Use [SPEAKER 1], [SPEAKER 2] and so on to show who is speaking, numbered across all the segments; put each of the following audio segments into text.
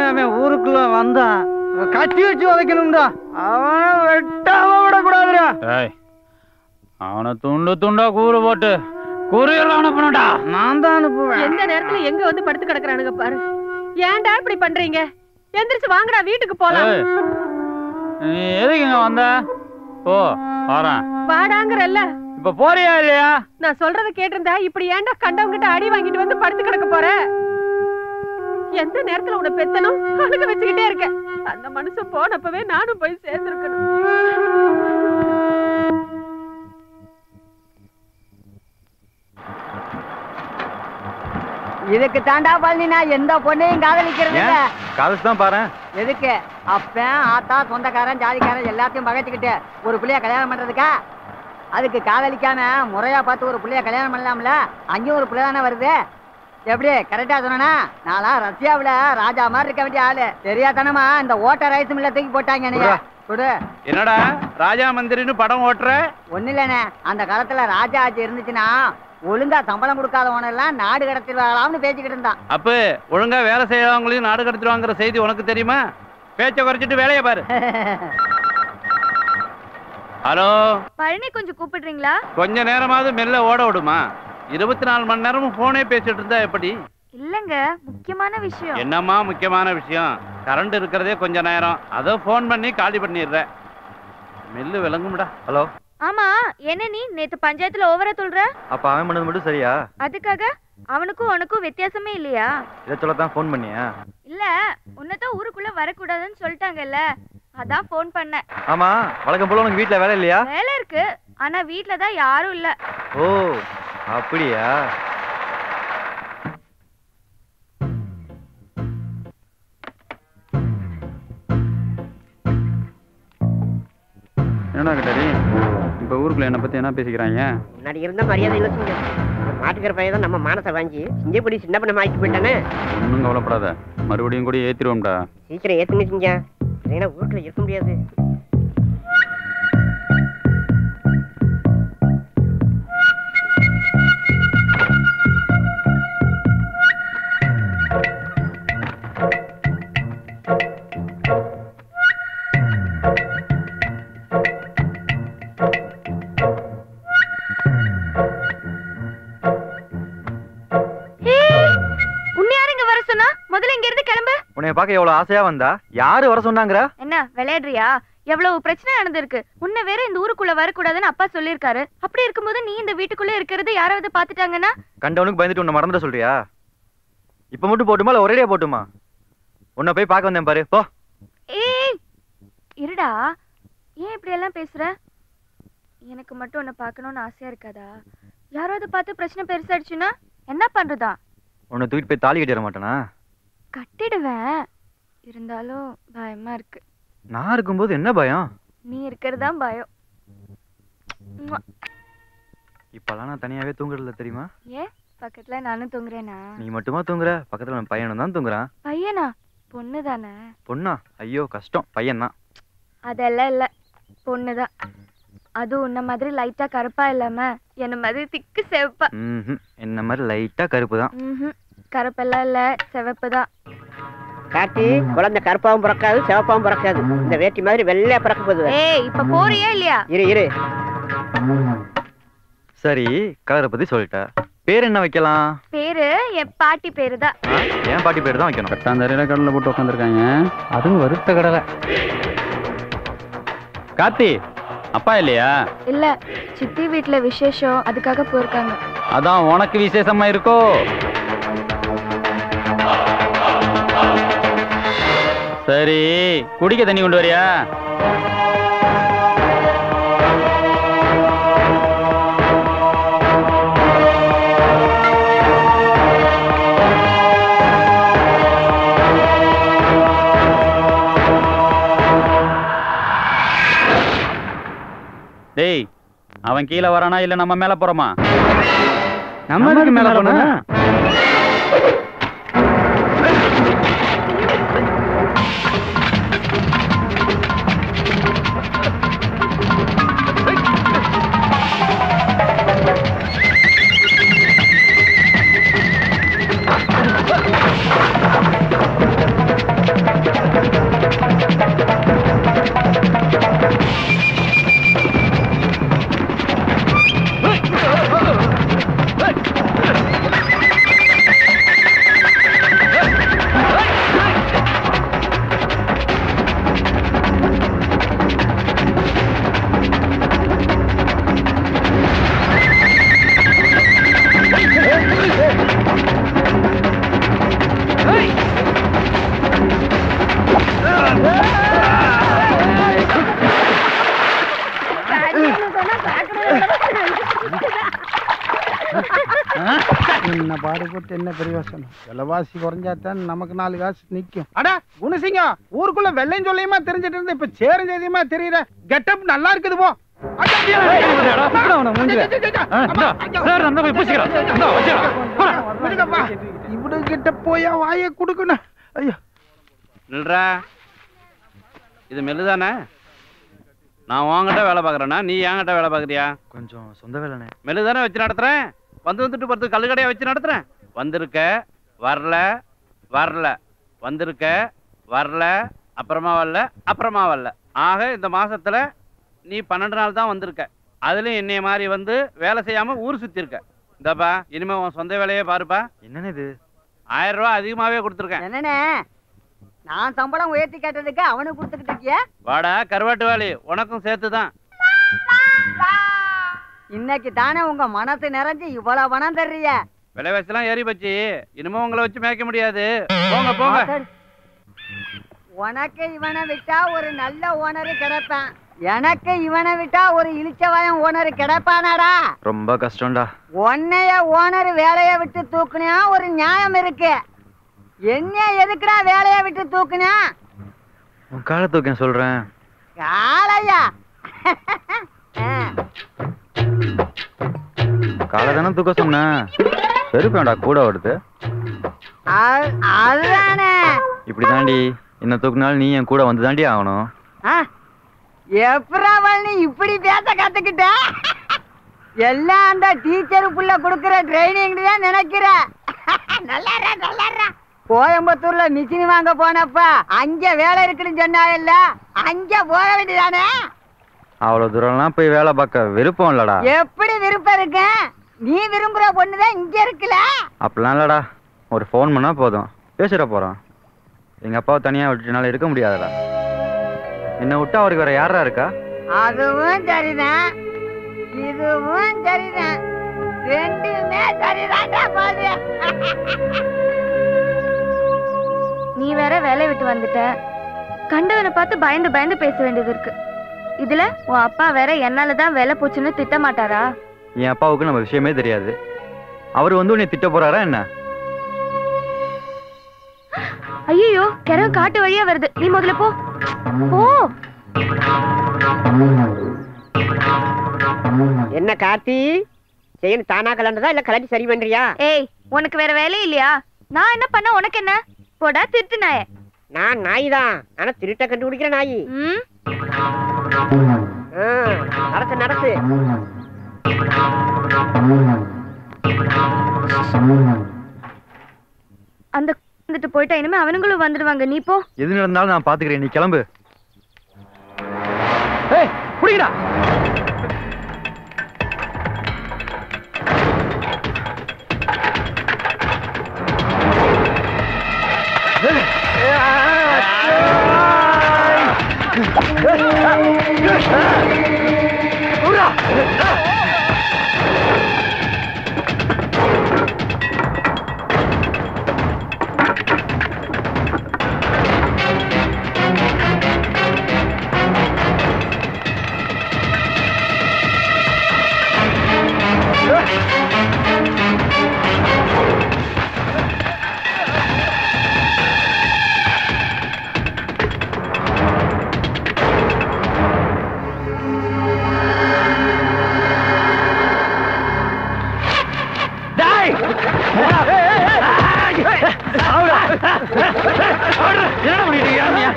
[SPEAKER 1] அவன் ஊருக்குள்ள வந்தான் கட்டி வச்சு உதைக்கணும்டா அவனை வெட்டாம விடக்கூடாதுடா
[SPEAKER 2] ஏய் அவனை துண்டு துண்டா கூறு போட்டு கூறியெல்லாம் அனுப்பணும்டா
[SPEAKER 1] நான் தான் அனுப்புவேன்
[SPEAKER 3] எந்த நேரத்துல எங்க வந்து படுத்து கிடக்குறானுங்க பாரு ஏன்டா இப்படி பண்றீங்க எந்திரிச்சு வாங்கடா வீட்டுக்கு போலாம்
[SPEAKER 2] ஏய், நீ எதுக்கு இங்க வந்த போ வரேன்
[SPEAKER 3] வாடாங்கறல்ல
[SPEAKER 2] இப்ப போறியா இல்லையா
[SPEAKER 3] நான் சொல்றத கேட்டிருந்தா இப்படி ஏன்டா கண்டவங்கிட்ட அடி வாங்கிட்டு வந்து படுத்து கிடக்க போற எந்த நேரத்துல உன்னை பெத்தனும் அழுக வச்சுக்கிட்டே இருக்க அந்த மனுஷன் போனப்பவே நானும் போய் சேர்ந்திருக்கணும்
[SPEAKER 4] இதுக்கு தாண்டா பழனி நான் எந்த பொண்ணையும் காதலிக்கிறது இல்ல
[SPEAKER 5] காலேஜ் தான் பாரு
[SPEAKER 4] எதுக்கு அப்பன் ஆத்தா சொந்தக்காரன் ஜாதிக்காரன் எல்லாத்தையும் பகைச்சுக்கிட்டு ஒரு புள்ளைய கல்யாணம் பண்றதுக்கா அதுக்கு காதலிக்காம முறையா பார்த்து ஒரு புள்ளைய கல்யாணம் பண்ணலாம்ல அங்கேயும் ஒரு புள்ள தானே வருது எப்படி கரெக்டா சொன்னா நாளா ரஷ்யாவுல ராஜா மாதிரி இருக்க வேண்டிய ஆளு தெரியாதனமா இந்த ஓட்ட ரைஸ் மில்ல தூக்கி போட்டாங்க என்னைய கொடு
[SPEAKER 2] என்னடா ராஜா மந்திரின்னு படம் ஓட்டுற
[SPEAKER 4] ஒண்ணு இல்லண்ணே அந்த காலத்துல ராஜா ஆட்சி இருந்துச்சுன்னா ஒழுங்கா சம்பளம் கொடுக்காதவனெல்லாம் நாடு கடத்திடுவாங்களாம்னு பேசிக்கிட்டு இருந்தான்
[SPEAKER 2] அப்ப ஒழுங்கா வேலை செய்யறவங்களையும் நாடு கடத்திடுவாங்கிற செய்தி உனக்கு தெரியுமா பேச்ச குறைச்சிட்டு வேலையை பாரு ஹலோ
[SPEAKER 6] பழனி கொஞ்சம் கூப்பிடுறீங்களா
[SPEAKER 2] கொஞ்ச நேரமாவது மெல்ல ஓட விடுமா இருபத்தி நாலு மணி நேரமும் போனே பேசிட்டு இருந்தா எப்படி
[SPEAKER 6] இல்லங்க முக்கியமான விஷயம்
[SPEAKER 2] என்னம்மா முக்கியமான விஷயம் கரண்ட் இருக்கிறதே கொஞ்ச நேரம் அதை ஃபோன் பண்ணி காலி பண்ணிடுற மெல்லு விளங்கும்டா
[SPEAKER 5] ஹலோ
[SPEAKER 6] ஆமா என்ன நீ நேத்து பஞ்சாயத்துல ஓவரா சொல்ற
[SPEAKER 5] அப்ப அவன் பண்ணது மட்டும் சரியா
[SPEAKER 6] அதுக்காக அவனுக்கும் உனக்கும் வித்தியாசமே இல்லையா
[SPEAKER 5] இதை சொல்லத்தான் ஃபோன் பண்ணியா
[SPEAKER 6] இல்ல உன்னதான் ஊருக்குள்ள வரக்கூடாதுன்னு சொல்லிட்டாங்கல்ல அதான் ஃபோன் பண்ணேன்
[SPEAKER 5] ஆமா வழக்கம் போல உனக்கு வீட்ல வேலை இல்லையா
[SPEAKER 6] வேலை இருக்கு ஆனா வீட்ல தான் யாரும் இல்ல
[SPEAKER 5] ஓ அப்படியா
[SPEAKER 2] என்னடா கிட்டாரி இப்ப ஊருக்குள்ள என்ன பத்தி என்ன பேசிக்கிறாங்க
[SPEAKER 7] முன்னாடி இருந்த மரியாதை இல்லை சிங்க மாட்டுக்கிற பையன் தான் நம்ம மானத்தை வாங்கி சிங்கப்படி சின்ன பண்ண மாட்டிட்டு போயிட்டானே
[SPEAKER 2] ஒன்றும் கவலைப்படாத மறுபடியும் கூட ஏத்திருவோம்டா
[SPEAKER 7] சீக்கிரம் ஏத்துங்க சிங்க இல்லைன்னா வீட்டுல இருக்க முடியாது
[SPEAKER 6] உன்னை யாரு இங்க வர சொன்னா முதல்ல இங்க இருந்து கிளம்பு
[SPEAKER 5] உன்னைய பார்க்க எவ்வளவு ஆசையா வந்தா யாரு வர சொன்னாங்கற
[SPEAKER 6] என்ன விளையாடுறியா எவ்வளவு பிரச்சனை நடந்திருக்கு உன்னை வேற இந்த ஊருக்குள்ள வரக்கூடாதுன்னு அப்பா சொல்லியிருக்காரு அப்படி இருக்கும்போது நீ இந்த வீட்டுக்குள்ள இருக்கிறது யாராவது பாத்துட்டாங்கன்னா
[SPEAKER 5] கண்டவனுக்கு பயந்துட்டு உன்னை மறந்துட சொல்றியா இப்ப மட்டும் போட்டுமா இல்ல ஒரேடியா போட்டுமா உன்னை போய் பார்க்க வந்தேன் பாரு போ
[SPEAKER 6] ஏய் இருடா ஏன் இப்படி எல்லாம் பேசுற எனக்கு மட்டும் உன்னை பார்க்கணும்னு ஆசையா இருக்காதா யாராவது பார்த்து பிரச்சனை பெருசாயிடுச்சுன்னா என்ன பண்றதா
[SPEAKER 5] உன்னை தூக்கிட்டு போய் தாலி கட்டிட மாட்டேனா
[SPEAKER 6] கட்டிடுவேன் இருந்தாலும் பயமா இருக்கு
[SPEAKER 5] நான் இருக்கும்போது என்ன பயம்
[SPEAKER 6] நீ இருக்கிறது தான் பயம் உம்மா.
[SPEAKER 5] இப்பெல்லாம் நான் தனியாவே தூங்குறதில்ல தெரியுமா
[SPEAKER 6] ஏன் பக்கத்துல நானும் தூங்குறேனா
[SPEAKER 5] நீ மட்டுமா தூங்குற பக்கத்துல நம்ம பையனும் தான் தூங்குறான்
[SPEAKER 6] பையனா பொண்ணு தானே
[SPEAKER 5] பொண்ணா ஐயோ கஷ்டம் பையன் தான்
[SPEAKER 6] அதெல்லாம் இல்ல பொண்ணுதான் அதுவும் உன்ன மாதிரி லைட்டா கருப்பா இல்லாம என்ன மாதிரி திக்கு செவப்பா
[SPEAKER 5] ம் என்ன மாதிரி லைட்டா கருப்பு தான்
[SPEAKER 6] ம்ஹும். கருப்பெல்லாம் இல்ல சிவப்பு தான்
[SPEAKER 7] கார்த்தி குழந்தை கருப்பாவும் பிறக்காது சிவப்பாவும் பிறக்காது இந்த வேட்டி மாதிரி வெள்ளையா பிறக்க போகுது
[SPEAKER 6] ஏய் இப்ப போறியா இல்லையா
[SPEAKER 7] இரு இரு
[SPEAKER 5] சரி கலரை பத்தி சொல்லிட்ட பேர் என்ன வைக்கலாம்
[SPEAKER 6] பேரு என் பாட்டி பேரு தான்
[SPEAKER 5] ஆ, என் பாட்டி பேர் தான் வைக்கணும்
[SPEAKER 2] பத்தாந்தரையில கடலை போட்டு உட்காந்துருக்காங்க அதுவும் வறுத்த கடலை கார்த்தி அப்பா இல்லையா
[SPEAKER 6] இல்ல சித்தி வீட்ல விசேஷம் அதுக்காக போயிருக்காங்க
[SPEAKER 2] அதான் உனக்கு விசேஷமா இருக்கோ சரி குடிக்க தண்ணி கொண்டு வரியா டேய் அவன் கீழே வரானா இல்ல நம்ம மேல போறோமா
[SPEAKER 1] நம்மளுக்கு மேல போனா என்ன பாடுபட்டு என்ன பிரயோசனம் விலைவாசி குறைஞ்சாத்தான் நமக்கு நாலு காசு நிக்கும் அட குணசிங்கம் ஊருக்குள்ள வெள்ளையும் சொல்லியுமா தெரிஞ்சிட்டு இருந்து இப்ப சேரும் செய்தியுமா தெரியல கெட்டப் நல்லா இருக்குது போ இவடு கிட்ட போயா வாயை கொடுக்கணும் ஐயோ
[SPEAKER 2] நில்றா இது மெல்லுதானே நான் உன்கிட்ட வேலை பார்க்குறேன்னா நீ என்கிட்ட வேலை பார்க்குறியா
[SPEAKER 5] கொஞ்சம் சொந்த வேலைண்ணே
[SPEAKER 2] மெல்லுதானே வச்சு நடத்துறேன் வந்து வந்துட்டு பத்து கல்லு கடையா வச்சு நடத்துறேன் வந்திருக்க வரல வரல வந்திருக்க வரல அப்புறமா வரல அப்புறமா வரல ஆக இந்த மாசத்துல நீ பன்னெண்டு நாள் தான் வந்திருக்க அதுலயும் என்னைய மாதிரி வந்து வேலை செய்யாம ஊர் சுத்தி இருக்க இந்தப்பா இனிமே உன் சொந்த வேலையே பாருப்பா
[SPEAKER 5] என்னண்ணே இது
[SPEAKER 2] ஆயிரம் ரூபாய் அதிகமாவே கொடுத்துருக்கேன்
[SPEAKER 4] என்னண்ணே நான் சம்பளம் உயர்த்தி கேட்டதுக்கு அவனுக்கு கொடுத்துக்கிட்டு இருக்கிய
[SPEAKER 2] வாடா கருவாட்டு வேலி உனக்கும் சேர்த்து தான்
[SPEAKER 4] இன்னைக்கு தானே உங்க மனசு நிறைஞ்சு இவ்வளவு பணம் தர்றிய
[SPEAKER 2] விலைவாசிலாம் ஏறி போச்சு இனிமே உங்களை வச்சு மேய்க்க முடியாது போங்க போங்க
[SPEAKER 4] உனக்கு இவனை விட்டா ஒரு நல்ல ஓனர் கிடைப்பான் எனக்கு இவனை விட்டா ஒரு இழிச்சவாயம் ஓனர் கிடைப்பானாடா
[SPEAKER 5] ரொம்ப கஷ்டம்டா
[SPEAKER 4] உன்னைய ஓனர் வேலையை விட்டு தூக்குனியா ஒரு நியாயம் இருக்கு என்ன எதுக்குடா வேலையை விட்டு தூக்குனியா
[SPEAKER 5] உன் காலை தூக்கேன் சொல்றேன்
[SPEAKER 4] காளையா
[SPEAKER 5] காலை தானே தூக்க சொன்னேன் பெருப்பேன்டா கூட வருது
[SPEAKER 4] அது- அதுதானே
[SPEAKER 5] இப்படி தாண்டி இன்னும் தூக்குனாலும் நீ என் கூட வந்து தாண்டி ஆகணும்
[SPEAKER 4] ஆ, எப்படா நீ இப்படி பேச கத்துக்கிட்ட எல்லாம் அந்த டீச்சர் புள்ள கொடுக்கிற ட்ரைனிங் தான் நினைக்கிற நல்லாரா நல்லாரா கோயம்புத்தூர்ல மிஷின் வாங்க போனப்ப அங்க வேலை இருக்குன்னு சொன்னாங்கல்ல அங்க போக வேண்டியதானே
[SPEAKER 5] அவ்வளோ தூரம்லாம் போய் வேலை பார்க்க விருப்பம் இல்லடா
[SPEAKER 4] எப்படி விருப்பம் இருக்கு நீ விரும்புற பொண்ணுதான் இங்க இருக்குல்ல
[SPEAKER 5] அப்படிலாம் இல்லடா ஒரு ஃபோன் பண்ணா போதும் பேசிட போறோம் எங்க அப்பாவை தனியா விட்டுனால இருக்க முடியாதுடா என்னை விட்டு அவருக்கு வேற யாரா இருக்கா
[SPEAKER 4] அதுவும் சரிதான் இதுவும் சரிதான் ரெண்டுமே சரிதான்டா பாரு
[SPEAKER 6] நீ வேற வேலையை விட்டு வந்துட்ட கண்டவனை பார்த்து பயந்து பயந்து பேச வேண்டியது இருக்கு இதுல உன் அப்பா வேற என்னால தான் வேலை போச்சுன்னு திட்ட மாட்டாரா
[SPEAKER 5] என் அப்பாவுக்கு நம்ம விஷயமே தெரியாது அவர் வந்து உன்னை திட்ட போறாரா என்ன
[SPEAKER 6] ஐயோ கிணறு காட்டு வழியா வருது நீ முதல்ல போ போ
[SPEAKER 7] என்ன கார்த்தி செயின் தானா கலண்டதா இல்ல கலட்டி சரி பண்றியா
[SPEAKER 6] ஏய் உனக்கு வேற வேலை இல்லையா நான் என்ன பண்ண உனக்கு என்ன போடா திருட்டு நாய
[SPEAKER 7] நான் நாய் தான் ஆனா திருட்ட கண்டுபிடிக்கிற நாய்
[SPEAKER 6] ம்
[SPEAKER 7] ஆ, நடத்து நடத்து
[SPEAKER 6] அந்த வந்துட்டு போயிட்டா இனிமே அவனுங்களும் வந்துடுவாங்க நீ போ
[SPEAKER 5] எது நடந்தாலும் நான் பாத்துக்கிறேன் நீ கிளம்பு
[SPEAKER 1] ஏய் புடிங்கடா டேய் என்ன பண்ணிட்டு இருக்கியா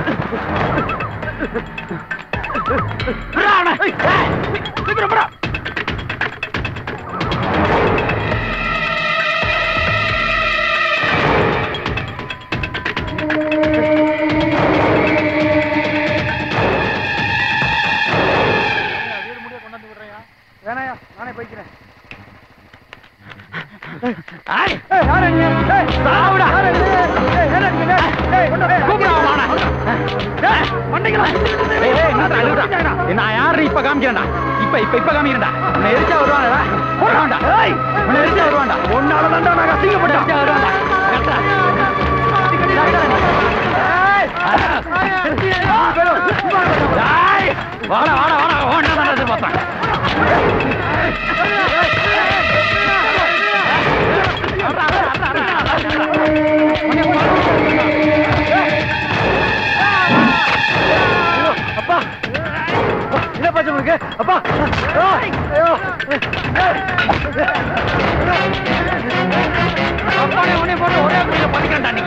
[SPEAKER 1] வேணாயா நானே போய்க்கிறேன் நான் யாரு இப்ப காமிக்கிறேன்டா இப்ப இப்ப இப்ப காமிக்கிறேன்டா உன்னை எரிச்சா வருவான்டா போடுறான்டா உன்னை எரிச்சா வருவான்டா உன்னால தான்டா நான் அசிங்கப்பட்டா வருவான்டா வாடா வாடா வாடா ஓடா தான் எதிர்பார்த்தேன்
[SPEAKER 8] அப்பா என்ன பாச்சு உங்களுக்கு அப்பா ஐயோ
[SPEAKER 1] உடனே போட்டு ஒரே குடியில பண்ணிக்கண்டா நீ